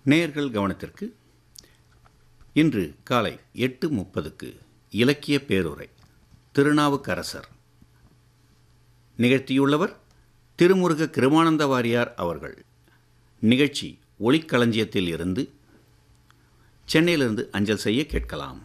நேயர்கள் கவனத்திற்கு இன்று காலை எட்டு முப்பதுக்கு இலக்கிய பேருரை திருநாவுக்கரசர் நிகழ்த்தியுள்ளவர் திருமுருக கிருமானந்த வாரியார் அவர்கள் நிகழ்ச்சி ஒளிக்களஞ்சியத்தில் இருந்து சென்னையிலிருந்து அஞ்சல் செய்ய கேட்கலாம்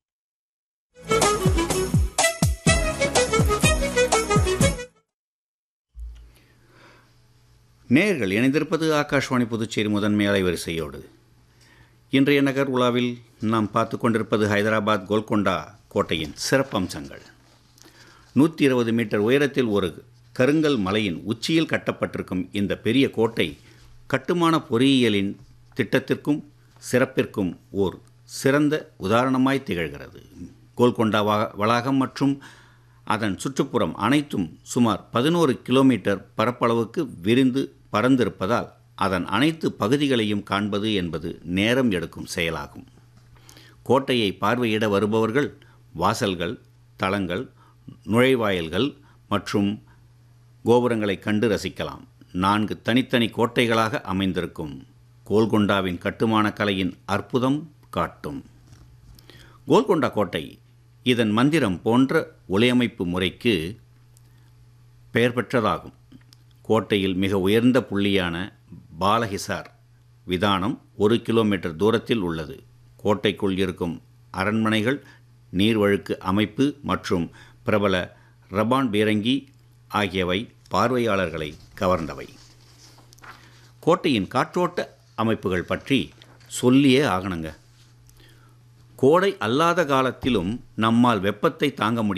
நேயர்கள் இணைந்திருப்பது ஆகாஷ்வாணி புதுச்சேரி முதன்மை அலைவரிசையோடு இன்றைய நகர் உலாவில் நாம் பார்த்து கொண்டிருப்பது ஹைதராபாத் கோல்கொண்டா கோட்டையின் சிறப்பம்சங்கள் நூற்றி இருபது மீட்டர் உயரத்தில் ஒரு கருங்கல் மலையின் உச்சியில் கட்டப்பட்டிருக்கும் இந்த பெரிய கோட்டை கட்டுமான பொறியியலின் திட்டத்திற்கும் சிறப்பிற்கும் ஓர் சிறந்த உதாரணமாய் திகழ்கிறது கோல்கொண்டா வா- வளாகம் மற்றும் அதன் சுற்றுப்புறம் அனைத்தும் சுமார் பதினோரு கிலோமீட்டர் பரப்பளவுக்கு விரிந்து பறந்திருப்பதால் அதன் அனைத்து பகுதிகளையும் காண்பது என்பது நேரம் எடுக்கும் செயலாகும் கோட்டையை பார்வையிட வருபவர்கள் வாசல்கள் தளங்கள் நுழைவாயில்கள் மற்றும் கோபுரங்களை கண்டு ரசிக்கலாம் நான்கு தனித்தனி கோட்டைகளாக அமைந்திருக்கும் கோல்கொண்டாவின் கட்டுமான கலையின் அற்புதம் காட்டும் கோல்கொண்டா கோட்டை இதன் மந்திரம் போன்ற ஒளியமைப்பு முறைக்கு பெயர் பெற்றதாகும் கோட்டையில் மிக உயர்ந்த புள்ளியான பாலஹிசார் விதானம் ஒரு கிலோமீட்டர் தூரத்தில் உள்ளது கோட்டைக்குள் இருக்கும் அரண்மனைகள் நீர்வழுக்கு அமைப்பு மற்றும் பிரபல ரபான் பீரங்கி ஆகியவை பார்வையாளர்களை கவர்ந்தவை கோட்டையின் காற்றோட்ட அமைப்புகள் பற்றி சொல்லியே ஆகணுங்க கோடை அல்லாத காலத்திலும் நம்மால் வெப்பத்தை தாங்க முடியும்